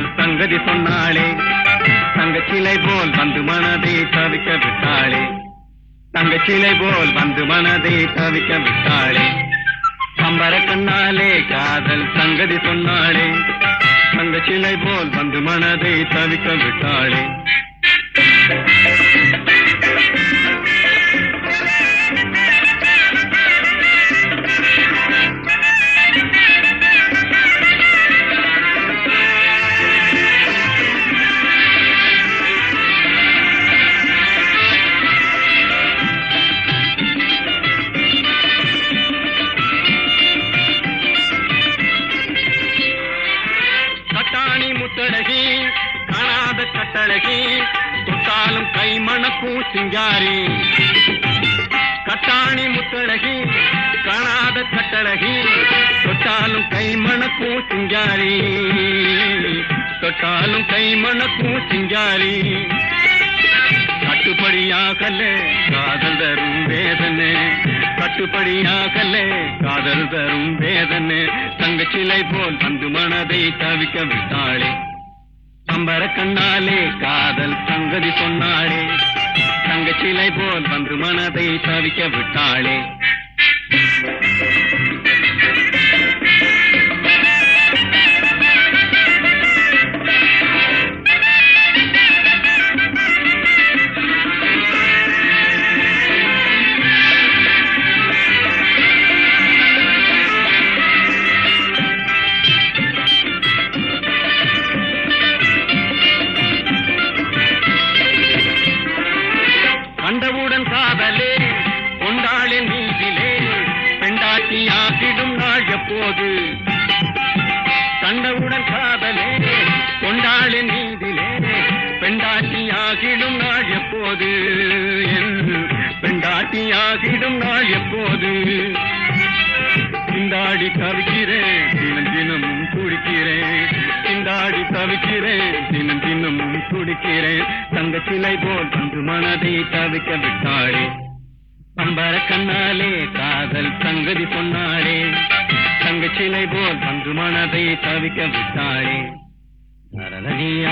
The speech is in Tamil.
காதல் சங்கதி சொன்னாளே தங்கச்சிலை போல் வந்து மனதை தவிக்க விட்டாளே தங்கச்சிலை போல் வந்து மனதை தவிக்க விட்டாளே கம்பர கண்ணாலே காதல் சங்கதி சொன்னாளே தங்கச்சிலை போல் வந்து மனதை தவிக்க விட்டாளே கட்டாணி முத்தழகி காணாத கட்டழகி தொட்டாலும் கை மணக்கும் சிங்காரி கட்டாணி முத்தழகி காணாத கட்டழகி தொட்டாலும் கை மணக்கும் சிங்காரி தொட்டாலும் கை மணக்கும் சிங்காரி கட்டுப்படியாகல காதல் தரும் வேதனை கட்டுப்படியாகல காதல் தரும் வேதனை தங்கச்சிலை போல் வந்து மனதை தவிக்க விட்டாளே அம்பர கண்ணாலே காதல் சங்கதி சொன்னாளே தங்கச்சிலை போல் வந்து மனதை தவிக்க விட்டாளே கண்டவுடன் காதலே கொண்டாளின் நீதிலே பெண்டாட்டி ஆகிடும் நாள் எப்போது கண்டவுடன் காதலே கொண்டாளின் நீதிலே பெண்டாட்டி ஆகிடும் நாள் எப்போது என் பெண்டாட்டி ஆகிடும் நாள் எப்போது திண்டாடி தவிக்கிறேன் தினம் தினமும் குடிக்கிறேன் திண்டாடி தவிக்கிறேன் தினம் தினமும் குடிக்கிறேன் தங்க சிலை போல் வந்து மனதை தவிக்க விட்டாளே பம்பர கண்ணாலே காதல் சங்கதி சொன்னாளே தங்க சிலை போல் வந்து மனதை தவிக்க விட்டாளே தரதனிய